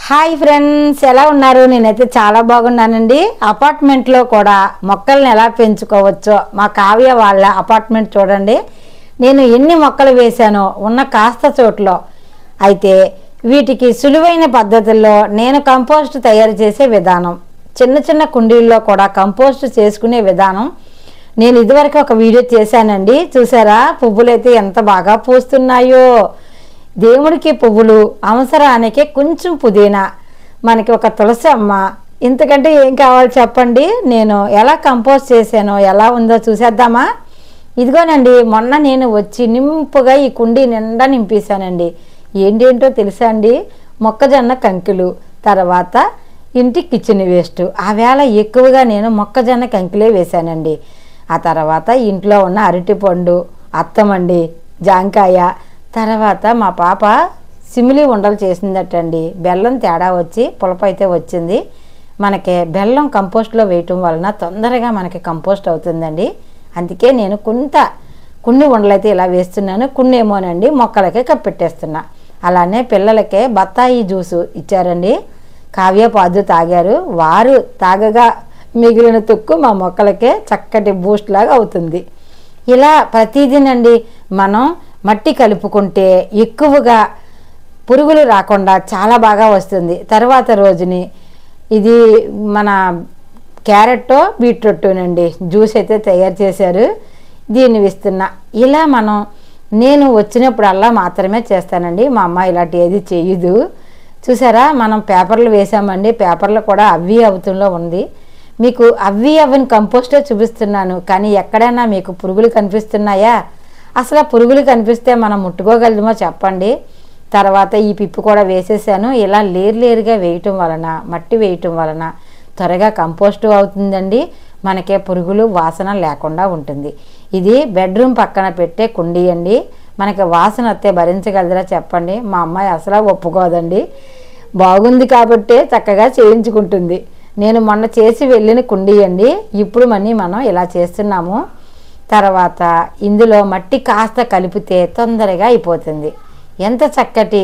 hi friends ఎలా ఉన్నారు నేనైతే చాలా బాగున్నానండి అపార్ట్మెంట్లో కూడా మొక్కల్ని ఎలా పెంచుకోవచ్చో మా కావ్య వాళ్ళ అపార్ట్మెంట్ చూడండి నేను ఎన్ని మొక్కలు వేశానో ఉన్న కాస్త చోట్లో అయితే వీటికి సులువైన పద్ధతుల్లో నేను కంపోస్ట్ తయారు చేసే విధానం చిన్న చిన్న కుండీల్లో కూడా కంపోస్ట్ చేసుకునే విధానం నేను ఇదివరకు ఒక వీడియో చేశానండి చూసారా పువ్వులైతే ఎంత బాగా పూస్తున్నాయో దేవుడికి పువ్వులు అవసరానికి కొంచెం పుదీనా మనకి ఒక తులసి అమ్మ ఇంతకంటే ఏం కావాలి చెప్పండి నేను ఎలా కంపోస్ట్ చేశానో ఎలా ఉందో చూసేద్దామా ఇదిగోనండి మొన్న నేను వచ్చి నింపుగా ఈ కుండీ నిండా నింపేశానండి ఏంటేంటో తెలుసా అండి మొక్కజొన్న కంకులు తర్వాత ఇంటి కిచెన్ వేస్ట్ ఆ వేళ ఎక్కువగా నేను మొక్కజొన్న కంకులే వేశానండి ఆ తర్వాత ఇంట్లో ఉన్న అరటిపండు అత్తమండి జాంకాయ తర్వాత మా పాప సిమిలి ఉండలు చేసిందటండి బెల్లం తేడా వచ్చి పులప అయితే వచ్చింది మనకి బెల్లం కంపోస్ట్లో వేయటం వలన తొందరగా మనకి కంపోస్ట్ అవుతుందండి అందుకే నేను కొంత కొన్ని ఉండలైతే ఇలా వేస్తున్నాను కొన్ని ఏమోనండి మొక్కలకే కప్పెట్టేస్తున్నా అలానే పిల్లలకే బత్తాయి జ్యూసు ఇచ్చారండి కావ్య పాదు తాగారు వారు తాగగా మిగిలిన తుక్కు మా మొక్కలకే చక్కటి బూస్ట్ లాగా అవుతుంది ఇలా ప్రతిదినండి మనం మట్టి కలుపుకుంటే ఎక్కువగా పురుగులు రాకుండా చాలా బాగా వస్తుంది తర్వాత రోజుని ఇది మన క్యారెట్టో బీట్రూట్నండి జ్యూస్ అయితే తయారు చేశారు దీన్ని ఇస్తున్నా ఇలా మనం నేను వచ్చినప్పుడల్లా మాత్రమే చేస్తానండి మా అమ్మ ఇలాంటి ఏది చేయదు చూసారా మనం పేపర్లు వేసామండి పేపర్లు కూడా అవ్వి అవుతుంలో ఉంది మీకు అవ్వి అవ్వని కంపోస్టే చూపిస్తున్నాను కానీ ఎక్కడైనా మీకు పురుగులు కనిపిస్తున్నాయా అసలు ఆ పురుగులు కనిపిస్తే మనం ముట్టుకోగలమో చెప్పండి తర్వాత ఈ పిప్పు కూడా వేసేసాను ఇలా లేరు లేరుగా వేయటం వలన మట్టి వేయటం వలన త్వరగా కంపోస్ట్ అవుతుందండి మనకే పురుగులు వాసన లేకుండా ఉంటుంది ఇది బెడ్రూమ్ పక్కన పెట్టే కుండీ అండి మనకి వాసన వస్తే భరించగలరా చెప్పండి మా అమ్మాయి అసలు ఒప్పుకోదండి బాగుంది కాబట్టే చక్కగా చేయించుకుంటుంది నేను మొన్న చేసి వెళ్ళిన కుండీ అండి ఇప్పుడు మనీ మనం ఇలా చేస్తున్నాము తర్వాత ఇందులో మట్టి కాస్త కలిపితే తొందరగా అయిపోతుంది ఎంత చక్కటి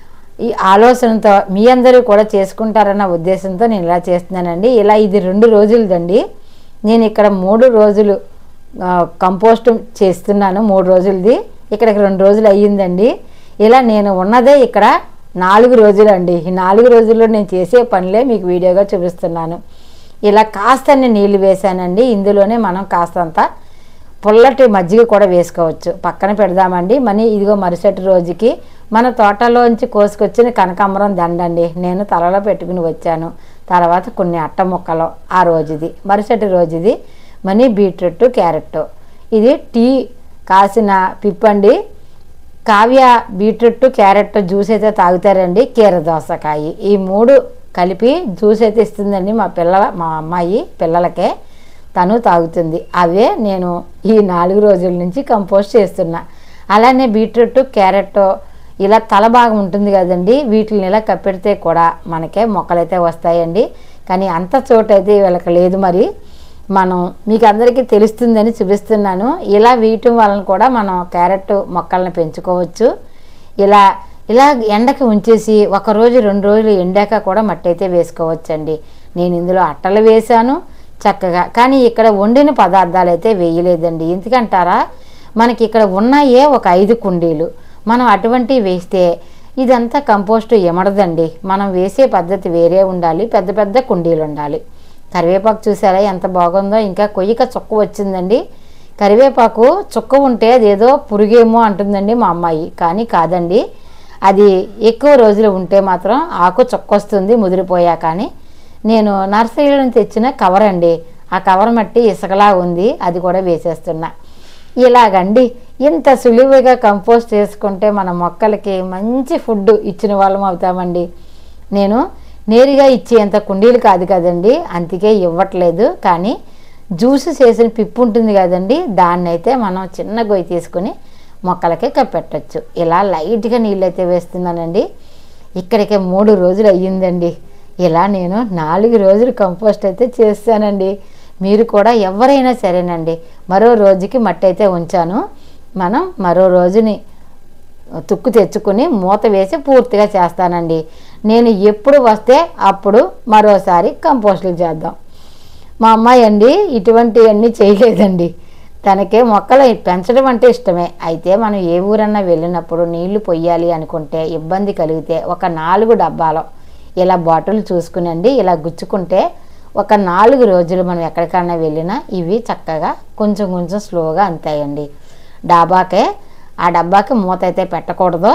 ఈ ఆలోచనతో మీ అందరూ కూడా చేసుకుంటారన్న ఉద్దేశంతో నేను ఇలా చేస్తున్నానండి ఇలా ఇది రెండు రోజులదండి నేను ఇక్కడ మూడు రోజులు ఆ, కంపోస్ట్ చేస్తున్నాను మూడు రోజులది ఇక్కడికి రెండు రోజులు అయ్యిందండి ఇలా నేను ఉన్నదే ఇక్కడ నాలుగు రోజులు అండి ఈ నాలుగు రోజుల్లో నేను చేసే పనులే మీకు వీడియోగా చూపిస్తున్నాను ఇలా కాస్త నీళ్ళు వేశానండి ఇందులోనే మనం కాస్తంత పుల్లటి మజ్జిగ కూడా వేసుకోవచ్చు పక్కన పెడదామండి మనీ ఇదిగో మరుసటి రోజుకి మన తోటలోంచి కోసుకొచ్చిన కనకాంబరం దండండి నేను తలలో పెట్టుకుని వచ్చాను తర్వాత కొన్ని అట్ట ముక్కలు ఆ రోజుది మరుసటి రోజుది మనీ బీట్రూట్ క్యారెట్ ఇది టీ కాసిన పిప్పండి కావ్య బీట్రూట్ క్యారెట్ జ్యూస్ అయితే తాగుతారండి కీర దోసకాయ ఈ మూడు కలిపి జ్యూస్ అయితే ఇస్తుందండి మా పిల్లల మా అమ్మాయి పిల్లలకే తను తాగుతుంది అవే నేను ఈ నాలుగు రోజుల నుంచి కంపోస్ట్ చేస్తున్నా అలానే బీట్రూట్ క్యారెట్ ఇలా తల భాగం ఉంటుంది కదండి వీటిని ఇలా కప్పెడితే కూడా మనకే మొక్కలైతే వస్తాయండి కానీ అంత చోటు అయితే వీళ్ళకి లేదు మరి మనం మీకు అందరికీ తెలుస్తుందని చూపిస్తున్నాను ఇలా వేయటం వలన కూడా మనం క్యారెట్ మొక్కలను పెంచుకోవచ్చు ఇలా ఇలా ఎండకి ఉంచేసి ఒక రోజు రెండు రోజులు ఎండాక కూడా మట్టి అయితే వేసుకోవచ్చండి నేను ఇందులో అట్టలు వేశాను చక్కగా కానీ ఇక్కడ వండిన పదార్థాలు అయితే వేయలేదండి ఎందుకంటారా మనకి ఇక్కడ ఉన్నాయే ఒక ఐదు కుండీలు మనం అటువంటివి వేస్తే ఇదంతా కంపోస్ట్ ఎమడదండి మనం వేసే పద్ధతి వేరే ఉండాలి పెద్ద పెద్ద కుండీలు ఉండాలి కరివేపాకు చూసారా ఎంత బాగుందో ఇంకా కొయ్యక చుక్క వచ్చిందండి కరివేపాకు చుక్క ఉంటే అదేదో పురుగేమో అంటుందండి మా అమ్మాయి కానీ కాదండి అది ఎక్కువ రోజులు ఉంటే మాత్రం ఆకు చుక్క వస్తుంది ముదిరిపోయా కానీ నేను నర్సరీలో నుంచి తెచ్చిన కవర్ అండి ఆ కవర్ మట్టి ఇసుకలా ఉంది అది కూడా వేసేస్తున్నా ఇలాగండి ఇంత సులువుగా కంపోస్ట్ చేసుకుంటే మన మొక్కలకి మంచి ఫుడ్ ఇచ్చిన వాళ్ళం అవుతామండి నేను నేరుగా ఇచ్చేంత కుండీలు కాదు కదండి అందుకే ఇవ్వట్లేదు కానీ జ్యూస్ చేసిన పిప్పు ఉంటుంది కదండి దాన్ని అయితే మనం చిన్న గొయ్యి తీసుకుని మొక్కలకే కప్పెట్టచ్చు ఇలా లైట్గా నీళ్ళు అయితే వేస్తున్నానండి ఇక్కడికి మూడు రోజులు అయ్యిందండి ఇలా నేను నాలుగు రోజులు కంపోస్ట్ అయితే చేస్తానండి మీరు కూడా ఎవరైనా సరేనండి మరో రోజుకి మట్టి అయితే ఉంచాను మనం మరో రోజుని తుక్కు తెచ్చుకుని మూత వేసి పూర్తిగా చేస్తానండి నేను ఎప్పుడు వస్తే అప్పుడు మరోసారి కంపోస్టులు చేద్దాం మా అమ్మాయి అండి ఇటువంటివన్నీ చేయలేదండి తనకే మొక్కలు పెంచడం అంటే ఇష్టమే అయితే మనం ఏ ఊరన్నా వెళ్ళినప్పుడు నీళ్లు పొయ్యాలి అనుకుంటే ఇబ్బంది కలిగితే ఒక నాలుగు డబ్బాలో ఇలా బాటిల్ చూసుకునండి ఇలా గుచ్చుకుంటే ఒక నాలుగు రోజులు మనం ఎక్కడికన్నా వెళ్ళినా ఇవి చక్కగా కొంచెం కొంచెం స్లోగా అంతాయండి డాబాకే ఆ డబ్బాకి మూత అయితే పెట్టకూడదు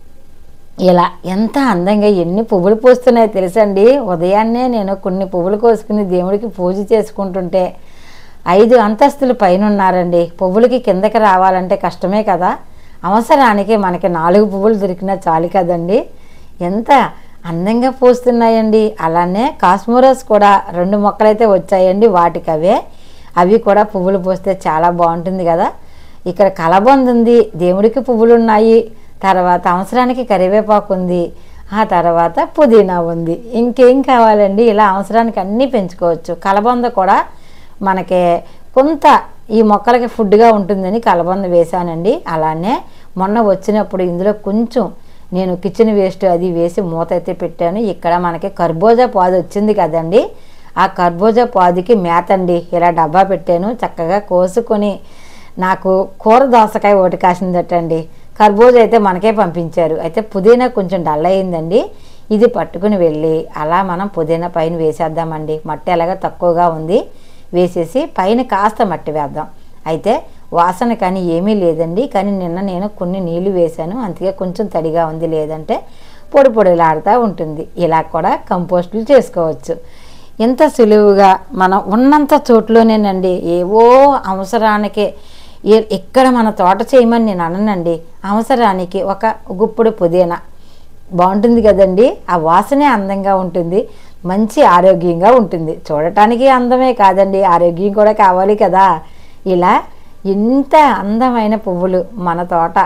ఇలా ఎంత అందంగా ఎన్ని పువ్వులు పూస్తున్నాయో తెలుసండి ఉదయాన్నే నేను కొన్ని పువ్వులు కోసుకుని దేవుడికి పూజ చేసుకుంటుంటే ఐదు అంతస్తులు పైన ఉన్నారండి పువ్వులకి కిందకి రావాలంటే కష్టమే కదా అవసరానికి మనకి నాలుగు పువ్వులు దొరికినా చాలు కదండి ఎంత అందంగా పూస్తున్నాయండి అలానే కాస్మోరస్ కూడా రెండు మొక్కలైతే వచ్చాయండి వాటికి అవే అవి కూడా పువ్వులు పూస్తే చాలా బాగుంటుంది కదా ఇక్కడ కలబంద ఉంది దేవుడికి పువ్వులు ఉన్నాయి తర్వాత అవసరానికి కరివేపాకు ఉంది ఆ తర్వాత పుదీనా ఉంది ఇంకేం కావాలండి ఇలా అవసరానికి అన్నీ పెంచుకోవచ్చు కలబంద కూడా మనకి కొంత ఈ మొక్కలకి ఫుడ్గా ఉంటుందని కలబంద వేశానండి అలానే మొన్న వచ్చినప్పుడు ఇందులో కొంచెం నేను కిచెన్ వేస్ట్ అది వేసి మూత అయితే పెట్టాను ఇక్కడ మనకి కర్బూజా పాదు వచ్చింది కదండి ఆ కర్బూజా పాదుకి మేత అండి ఇలా డబ్బా పెట్టాను చక్కగా కోసుకొని నాకు కూర దోసకాయ ఒకటి కాసిందటండి కర్బూజా అయితే మనకే పంపించారు అయితే పుదీనా కొంచెం డల్ అయిందండి ఇది పట్టుకుని వెళ్ళి అలా మనం పుదీనా పైన వేసేద్దామండి మట్టి ఎలాగా తక్కువగా ఉంది వేసేసి పైన కాస్త మట్టి వేద్దాం అయితే వాసన కానీ ఏమీ లేదండి కానీ నిన్న నేను కొన్ని నీళ్లు వేశాను అందుకే కొంచెం తడిగా ఉంది లేదంటే పొడి పొడిలాడుతూ ఉంటుంది ఇలా కూడా కంపోస్టులు చేసుకోవచ్చు ఎంత సులువుగా మనం ఉన్నంత చోట్లోనేనండి ఏవో అవసరానికి ఏ- ఇక్కడ మన తోట చేయమని నేను అననండి అవసరానికి ఒక గుప్పుడు పుదీనా బాగుంటుంది కదండి ఆ వాసనే అందంగా ఉంటుంది మంచి ఆరోగ్యంగా ఉంటుంది చూడటానికి అందమే కాదండి ఆరోగ్యం కూడా కావాలి కదా ఇలా ఇంత అందమైన పువ్వులు మన తోట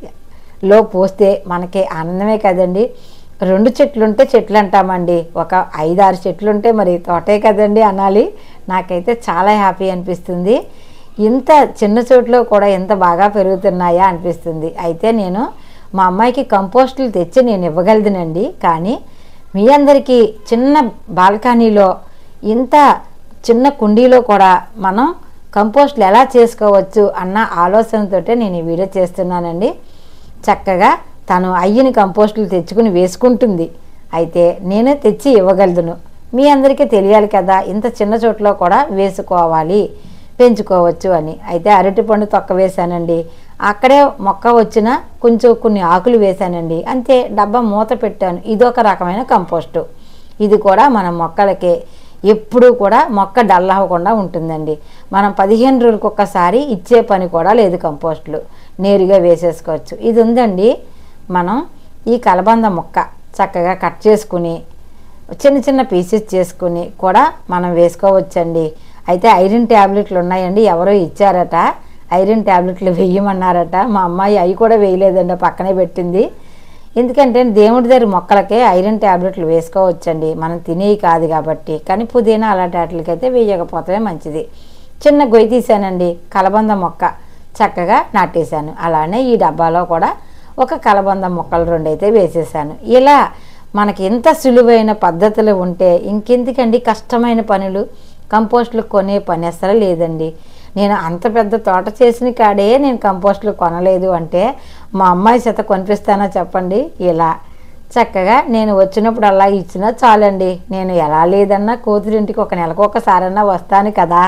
లో పోస్తే మనకి ఆనందమే కదండి రెండు చెట్లు ఉంటే చెట్లు అంటామండి ఒక ఐదారు చెట్లు ఉంటే మరి తోటే కదండి అనాలి నాకైతే చాలా హ్యాపీ అనిపిస్తుంది ఇంత చిన్న చోట్లో కూడా ఎంత బాగా పెరుగుతున్నాయా అనిపిస్తుంది అయితే నేను మా అమ్మాయికి కంపోస్టులు తెచ్చి నేను ఇవ్వగలదునండి కానీ మీ అందరికీ చిన్న బాల్కనీలో ఇంత చిన్న కుండీలో కూడా మనం కంపోస్టులు ఎలా చేసుకోవచ్చు అన్న ఆలోచనతోటే నేను ఈ వీడియో చేస్తున్నానండి చక్కగా తను అయ్యిన కంపోస్టులు తెచ్చుకుని వేసుకుంటుంది అయితే నేనే తెచ్చి ఇవ్వగలను మీ అందరికీ తెలియాలి కదా ఇంత చిన్న చోట్లో కూడా వేసుకోవాలి పెంచుకోవచ్చు అని అయితే అరటిపండు తొక్క వేశానండి అక్కడే మొక్క వచ్చిన కొంచెం కొన్ని ఆకులు వేశానండి అంతే డబ్బా మూత పెట్టాను ఇదొక రకమైన కంపోస్టు ఇది కూడా మన మొక్కలకి ఎప్పుడూ కూడా మొక్క డల్ అవ్వకుండా ఉంటుందండి మనం పదిహేను రోజులకు ఒక్కసారి ఇచ్చే పని కూడా లేదు కంపోస్టులు నేరుగా వేసేసుకోవచ్చు ఇది ఉందండి మనం ఈ కలబంద మొక్క చక్కగా కట్ చేసుకుని చిన్న చిన్న పీసెస్ చేసుకుని కూడా మనం వేసుకోవచ్చండి అయితే ఐరన్ ట్యాబ్లెట్లు ఉన్నాయండి ఎవరో ఇచ్చారట ఐరన్ ట్యాబ్లెట్లు వేయమన్నారట మా అమ్మాయి అవి కూడా వేయలేదండి పక్కనే పెట్టింది ఎందుకంటే దేవుడి దగ్గర మొక్కలకే ఐరన్ ట్యాబ్లెట్లు వేసుకోవచ్చండి మనం తినేవి కాదు కాబట్టి కానీ పుదీనా అలాంటి వాటికైతే వేయకపోతే మంచిది చిన్న గొయ్యి తీసానండి కలబంద మొక్క చక్కగా నాటేశాను అలానే ఈ డబ్బాలో కూడా ఒక కలబంద మొక్కలు రెండు అయితే వేసేసాను ఇలా మనకి ఎంత సులువైన పద్ధతులు ఉంటే ఇంకెందుకండి కష్టమైన పనులు కంపోస్టులు కొనే పని అసలు లేదండి నేను అంత పెద్ద తోట చేసిన కాడే నేను కంపోస్టులు కొనలేదు అంటే మా అమ్మాయి చేత కొనిపిస్తానా చెప్పండి ఇలా చక్కగా నేను వచ్చినప్పుడు అలా ఇచ్చినా చాలండి నేను ఎలా లేదన్నా కూతురింటికి ఒక నెలకు ఒకసారన్నా వస్తాను కదా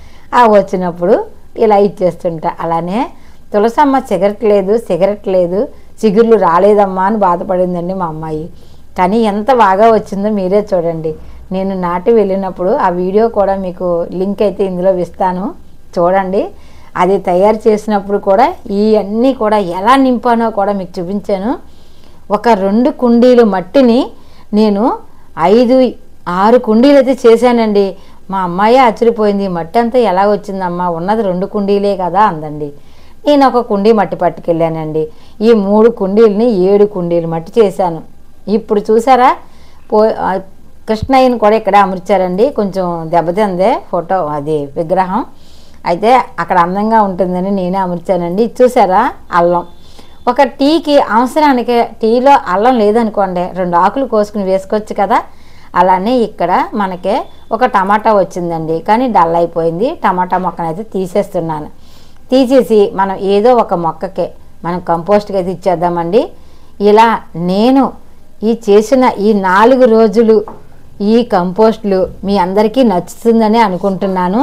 ఆ వచ్చినప్పుడు ఇలా ఇచ్చేస్తుంటా అలానే తులసమ్మ సిగరెట్ లేదు సిగరెట్ లేదు చిగుర్లు రాలేదమ్మా అని బాధపడిందండి మా అమ్మాయి కానీ ఎంత బాగా వచ్చిందో మీరే చూడండి నేను నాటి వెళ్ళినప్పుడు ఆ వీడియో కూడా మీకు లింక్ అయితే ఇందులో ఇస్తాను చూడండి అది తయారు చేసినప్పుడు కూడా ఈ అన్నీ కూడా ఎలా నింపానో కూడా మీకు చూపించాను ఒక రెండు కుండీలు మట్టిని నేను ఐదు ఆరు కుండీలు అయితే చేశానండి మా అమ్మాయి ఆశ్చర్యపోయింది ఈ మట్టి అంతా ఎలా వచ్చిందమ్మా ఉన్నది రెండు కుండీలే కదా అందండి నేను ఒక కుండీ మట్టి పట్టుకెళ్ళానండి ఈ మూడు కుండీలని ఏడు కుండీలు మట్టి చేశాను ఇప్పుడు చూసారా పో ఆ, కృష్ణయ్యని కూడా ఇక్కడ అమర్చారండి కొంచెం దెబ్బతిందే ఫోటో అది విగ్రహం అయితే అక్కడ అందంగా ఉంటుందని నేనే అమర్చానండి ఇది చూసారా అల్లం ఒక టీకి అవసరానికి టీలో అల్లం లేదనుకోండి రెండు ఆకులు కోసుకుని వేసుకోవచ్చు కదా అలానే ఇక్కడ మనకే ఒక టమాటా వచ్చిందండి కానీ డల్ అయిపోయింది టమాటా మొక్కనైతే తీసేస్తున్నాను తీసేసి మనం ఏదో ఒక మొక్కకే మనం కంపోస్ట్కి అయితే ఇచ్చేద్దామండి ఇలా నేను ఈ చేసిన ఈ నాలుగు రోజులు ఈ కంపోస్ట్లు మీ అందరికీ నచ్చుతుందని అనుకుంటున్నాను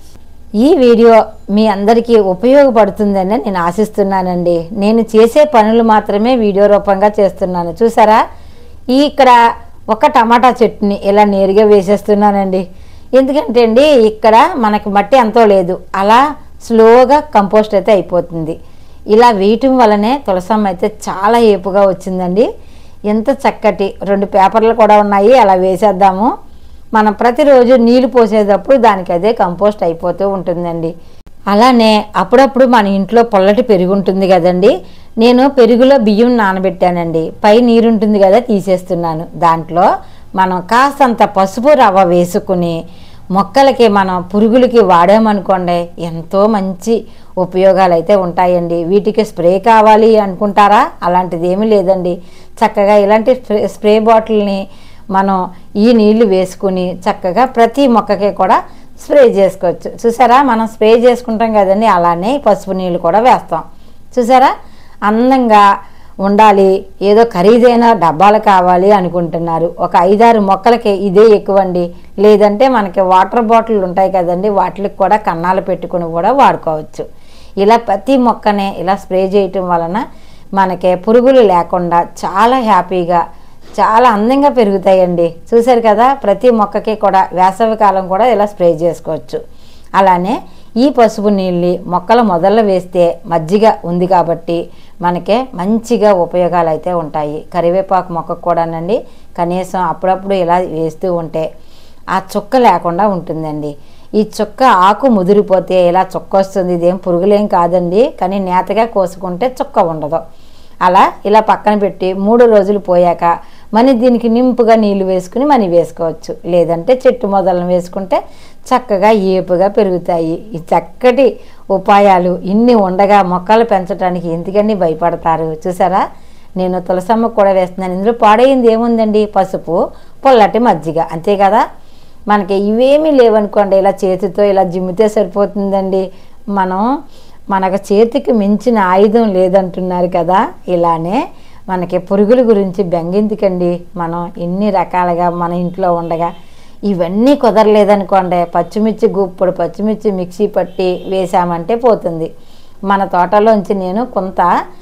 ఈ వీడియో మీ అందరికీ ఉపయోగపడుతుందని నేను ఆశిస్తున్నానండి నేను చేసే పనులు మాత్రమే వీడియో రూపంగా చేస్తున్నాను చూసారా ఈ ఇక్కడ ఒక టమాటా చెట్టుని ఇలా నేరుగా వేసేస్తున్నానండి ఎందుకంటే అండి ఇక్కడ మనకి మట్టి ఎంతో లేదు అలా స్లోగా కంపోస్ట్ అయితే అయిపోతుంది ఇలా వేయటం వల్లనే తులసమ్మ అయితే చాలా ఏపుగా వచ్చిందండి ఎంత చక్కటి రెండు పేపర్లు కూడా ఉన్నాయి అలా వేసేద్దాము మనం ప్రతిరోజు నీళ్లు పోసేటప్పుడు దానికి అదే కంపోస్ట్ అయిపోతూ ఉంటుందండి అలానే అప్పుడప్పుడు మన ఇంట్లో పొల్లటి పెరుగు ఉంటుంది కదండి నేను పెరుగులో బియ్యం నానబెట్టానండి పై నీరు ఉంటుంది కదా తీసేస్తున్నాను దాంట్లో మనం కాస్తంత పసుపు రవ్వ వేసుకుని మొక్కలకి మనం పురుగులకి వాడామనుకోండి ఎంతో మంచి ఉపయోగాలు అయితే ఉంటాయండి వీటికి స్ప్రే కావాలి అనుకుంటారా అలాంటిది ఏమీ లేదండి చక్కగా ఇలాంటి స్ప్రే స్ప్రే బాటిల్ని మనం ఈ నీళ్లు వేసుకుని చక్కగా ప్రతి మొక్కకి కూడా స్ప్రే చేసుకోవచ్చు చూసారా మనం స్ప్రే చేసుకుంటాం కదండి అలానే పసుపు నీళ్ళు కూడా వేస్తాం చూసారా అందంగా ఉండాలి ఏదో ఖరీదైన డబ్బాలు కావాలి అనుకుంటున్నారు ఒక ఐదారు మొక్కలకి ఇదే ఎక్కువండి లేదంటే మనకి వాటర్ బాటిల్ ఉంటాయి కదండి వాటికి కూడా కన్నాలు పెట్టుకుని కూడా వాడుకోవచ్చు ఇలా ప్రతి మొక్కనే ఇలా స్ప్రే చేయటం వలన మనకి పురుగులు లేకుండా చాలా హ్యాపీగా చాలా అందంగా పెరుగుతాయండి చూశారు కదా ప్రతి మొక్కకి కూడా వేసవి కాలం కూడా ఇలా స్ప్రే చేసుకోవచ్చు అలానే ఈ పసుపు నీళ్ళని మొక్కల మొదల్లో వేస్తే మజ్జిగ ఉంది కాబట్టి మనకే మంచిగా ఉపయోగాలు అయితే ఉంటాయి కరివేపాకు మొక్కకు కూడానండి కనీసం అప్పుడప్పుడు ఇలా వేస్తూ ఉంటే ఆ చుక్క లేకుండా ఉంటుందండి ఈ చుక్క ఆకు ముదిరిపోతే ఇలా చుక్క వస్తుంది ఇదేం పురుగులేం కాదండి కానీ నేతగా కోసుకుంటే చుక్క ఉండదు అలా ఇలా పక్కన పెట్టి మూడు రోజులు పోయాక మని దీనికి నింపుగా నీళ్లు వేసుకుని మని వేసుకోవచ్చు లేదంటే చెట్టు మొదలను వేసుకుంటే చక్కగా ఏపుగా పెరుగుతాయి ఈ చక్కటి ఉపాయాలు ఇన్ని ఉండగా మొక్కలు పెంచడానికి ఎందుకని భయపడతారు చూసారా నేను తులసమ్మ కూడా వేస్తున్నాను ఇందులో పాడైంది ఏముందండి పసుపు పొల్లటి మజ్జిగ అంతే కదా మనకి ఇవేమీ లేవనుకోండి ఇలా చేతితో ఇలా జిమ్మితే సరిపోతుందండి మనం మనకు చేతికి మించిన ఆయుధం లేదంటున్నారు కదా ఇలానే మనకి పురుగుల గురించి బెంగెందుకండి మనం ఎన్ని రకాలుగా మన ఇంట్లో ఉండగా ఇవన్నీ కుదరలేదనుకోండి పచ్చిమిర్చి గుప్పుడు పచ్చిమిర్చి మిక్సీ పట్టి వేసామంటే పోతుంది మన తోటలోంచి నేను కొంత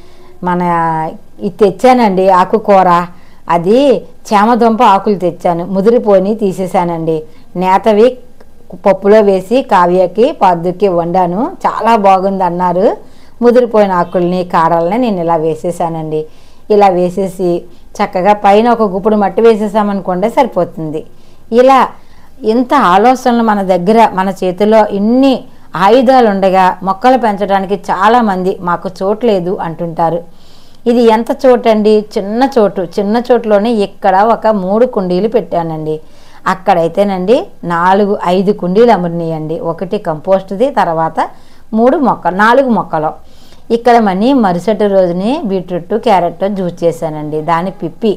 మన ఇది తెచ్చానండి ఆకుకూర అది చామదుంప ఆకులు తెచ్చాను ముదిరిపోయి తీసేసానండి నేతవి పప్పులో వేసి కావ్యకి పద్దుకి వండాను చాలా బాగుంది అన్నారు ముదిరిపోయిన ఆకుల్ని కాడల్ని నేను ఇలా వేసేసానండి ఇలా వేసేసి చక్కగా పైన ఒక గుప్పుడు మట్టి వేసేసామనుకోండి సరిపోతుంది ఇలా ఇంత ఆలోచనలు మన దగ్గర మన చేతిలో ఇన్ని ఆయుధాలు ఉండగా మొక్కలు పెంచడానికి చాలామంది మాకు చోట్లేదు అంటుంటారు ఇది ఎంత చోటు అండి చిన్న చోటు చిన్న చోటులోనే ఇక్కడ ఒక మూడు కుండీలు పెట్టానండి అక్కడైతేనండి నాలుగు ఐదు కుండీలు అమ్ముడినాయండి ఒకటి కంపోస్ట్ది తర్వాత మూడు మొక్క నాలుగు మొక్కలు ఇక్కడ మనీ మరుసటి రోజుని బీట్రూట్ క్యారెట్ జ్యూస్ చేశానండి దాని పిప్పి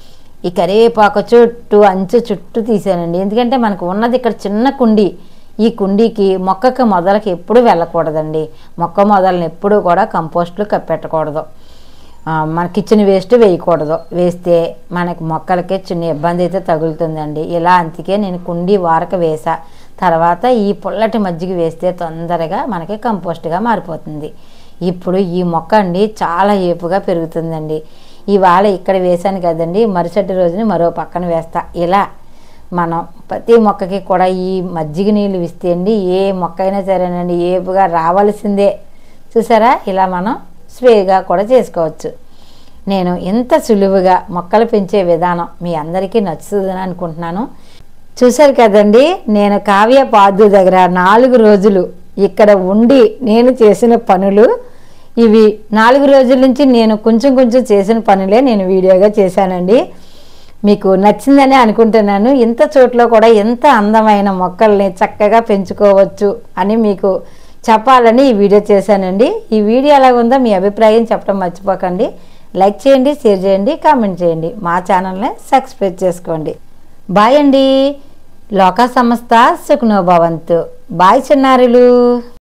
ఈ కరివేపాకు చుట్టూ అంచు చుట్టూ తీసానండి ఎందుకంటే మనకు ఉన్నది ఇక్కడ చిన్న కుండీ ఈ కుండీకి మొక్కకి మొదలకి ఎప్పుడు వెళ్ళకూడదండి మొక్క మొదలను ఎప్పుడూ కూడా కంపోస్ట్లు కప్పెట్టకూడదు ఆ, మన కిచెన్ వేస్ట్ వేయకూడదు వేస్తే మనకి మొక్కలకి చిన్న ఇబ్బంది అయితే తగులుతుందండి ఇలా అందుకే నేను కుండీ వారక వేసా తర్వాత ఈ పుల్లటి మజ్జిగ వేస్తే తొందరగా మనకి కంపోస్ట్గా మారిపోతుంది ఇప్పుడు ఈ మొక్క అండి చాలా ఏపుగా పెరుగుతుందండి ఇవాళ ఇక్కడ వేశాను కదండి మరుసటి రోజుని మరో పక్కన వేస్తా ఇలా మనం ప్రతి మొక్కకి కూడా ఈ మజ్జిగ నీళ్ళు ఇస్తే అండి ఏ మొక్క అయినా సరేనండి ఏపుగా రావాల్సిందే చూసారా ఇలా మనం స్ప్రేగా కూడా చేసుకోవచ్చు నేను ఎంత సులువుగా మొక్కలు పెంచే విధానం మీ అందరికీ నచ్చుతుందని అనుకుంటున్నాను చూశారు కదండి నేను కావ్య పాదు దగ్గర నాలుగు రోజులు ఇక్కడ ఉండి నేను చేసిన పనులు ఇవి నాలుగు రోజుల నుంచి నేను కొంచెం కొంచెం చేసిన పనులే నేను వీడియోగా చేశానండి మీకు నచ్చిందని అనుకుంటున్నాను ఇంత చోట్ల కూడా ఎంత అందమైన మొక్కల్ని చక్కగా పెంచుకోవచ్చు అని మీకు చెప్పాలని ఈ వీడియో చేశానండి ఈ వీడియో ఎలా ఉందో మీ అభిప్రాయం చెప్పడం మర్చిపోకండి లైక్ చేయండి షేర్ చేయండి కామెంట్ చేయండి మా ఛానల్ని సబ్స్క్రైబ్ చేసుకోండి బాయ్ అండి లోకా సంస్థ సుఖనోభవంతు బాయ్ చిన్నారులు